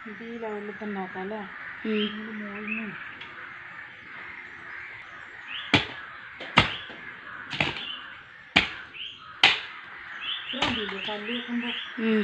ഇത് ഈ ലെവലിൽ തന്നെ ആക്കാം അല്ലേ ഉം. ഇതിന് മുകളിൽ ഇത്രയും കല്ല് വെക്കുമ്പോൾ ഉം.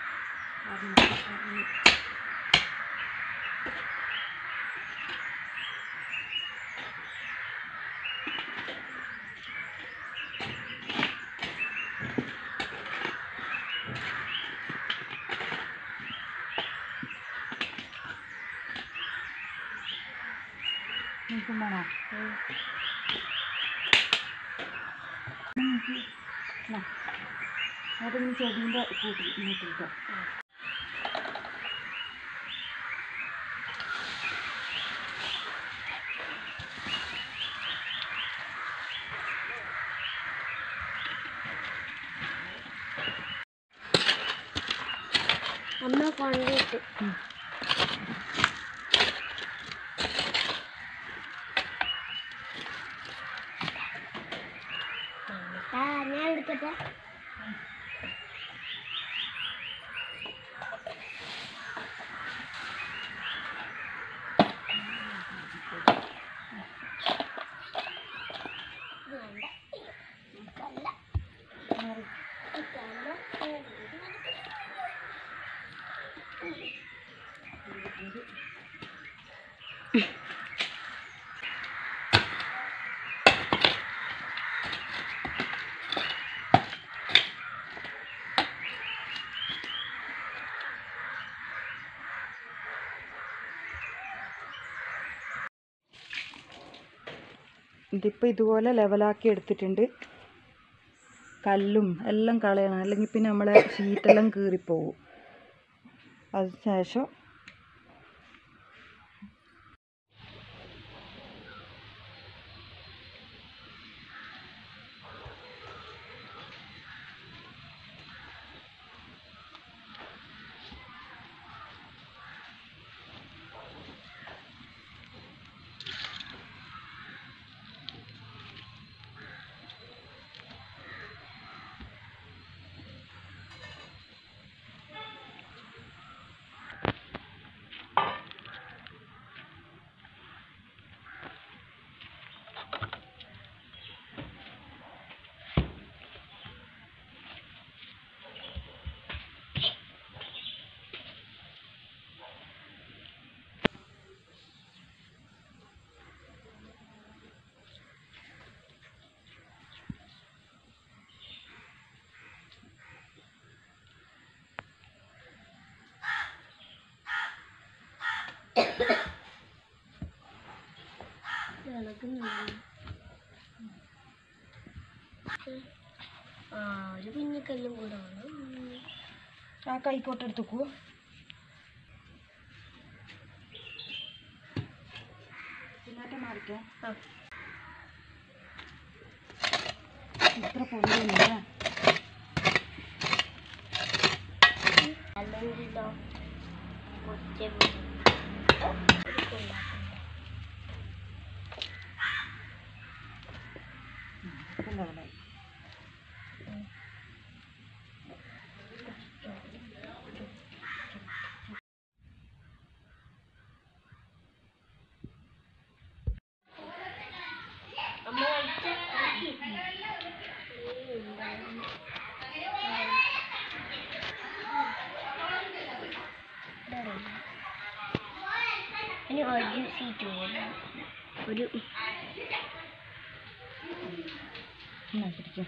നിൽക്കും വേണോ അതൊന്ന് ചെടീൻ്റെ കൂട്ടി ഇങ്ങോട്ടിരിക്കാം അമ്മ കൊണ്ടിട്ട് ഞാൻ എടുക്കട്ടെ ഇതിപ്പോൾ ഇതുപോലെ ലെവലാക്കി എടുത്തിട്ടുണ്ട് കല്ലും എല്ലാം കളയണം അല്ലെങ്കിൽ പിന്നെ നമ്മളെ ഷീറ്റെല്ലാം കീറിപ്പോവും അതിന് ശേഷം ആ ഒരു കുഞ്ഞിക്കല്ലും കൂടെ വേണം ആ കൈക്കോട്ട് എടുത്തുക്കൂ പിന്നോട്ട് മാറിക്കോ ആ. ഇത്ര പൊള്ളിയില്ല അല്ലെങ്കിലോ കുറച്ച് ഇപ്പം ലെവലായി അമ്മ ഇനി ഒരു സീറ്റ് വേണം ഒരു എന്നാ പിടിക്കാം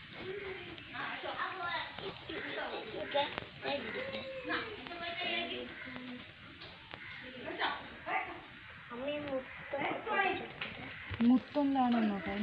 അമ്മയും മുട്ട മുത്തൊന്നാണ് നോക്കാം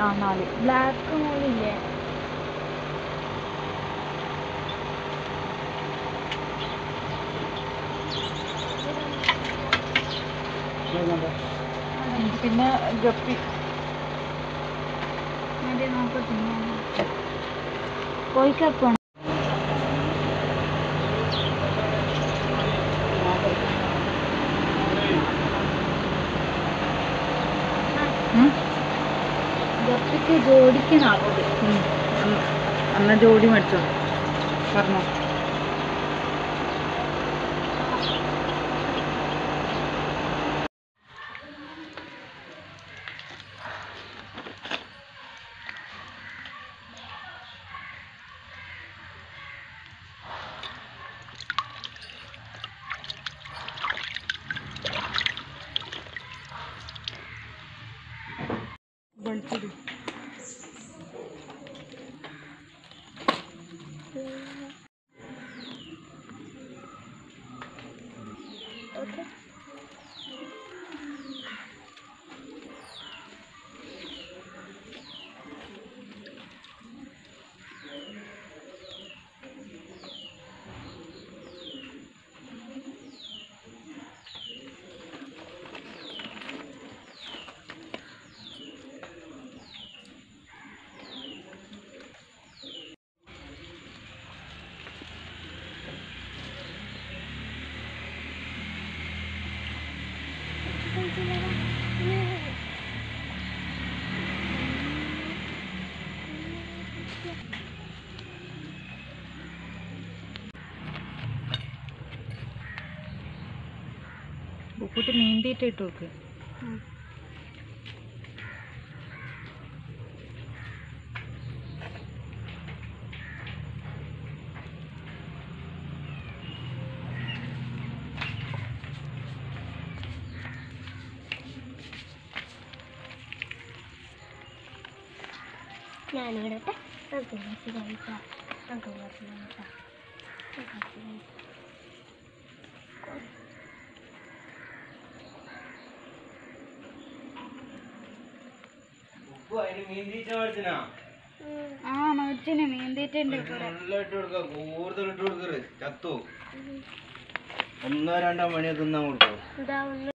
ആ നാല് ബ്ലാക്ക് മൂന്നില്ലേ പിന്നെ ഗപ്പി അതെ നോക്കട്ടെ കോഴിക്കപ്പാണ് ഗപ്പിക്ക് ജോഡിക്ക് നാൽപ്പത് എന്നാ ജോഡി മേടിച്ചോ പറഞ്ഞോ വെളുത്തുള്ളി ഓക്കെ ഉപ്പിട്ട് നീന്തിയിട്ട് ഇട്ട് നോക്ക് ഞാനിവിടെ നമുക്ക് കുറച്ച് കഴിക്കാം നമുക്ക് കുറച്ച് കഴിക്കാം നമുക്ക് കുറച്ച് കഴിക്കാം ഉപ്പ് അതിന് മീൻ തീറ്റ മേടിച്ചിനാ ആ മേടിച്ചിന് നീന്തിയിട്ടുണ്ട് വെള്ളം ഇട്ട് കൊടുക്ക കൂടുതൽ ഇട്ട് കൊടുക്കരുത് ചത്തു ഒന്നോ രണ്ടോ മണിയൊക്കെ തിന്നാൻ കൊടുക്കോ ഇതാ ഒന്ന്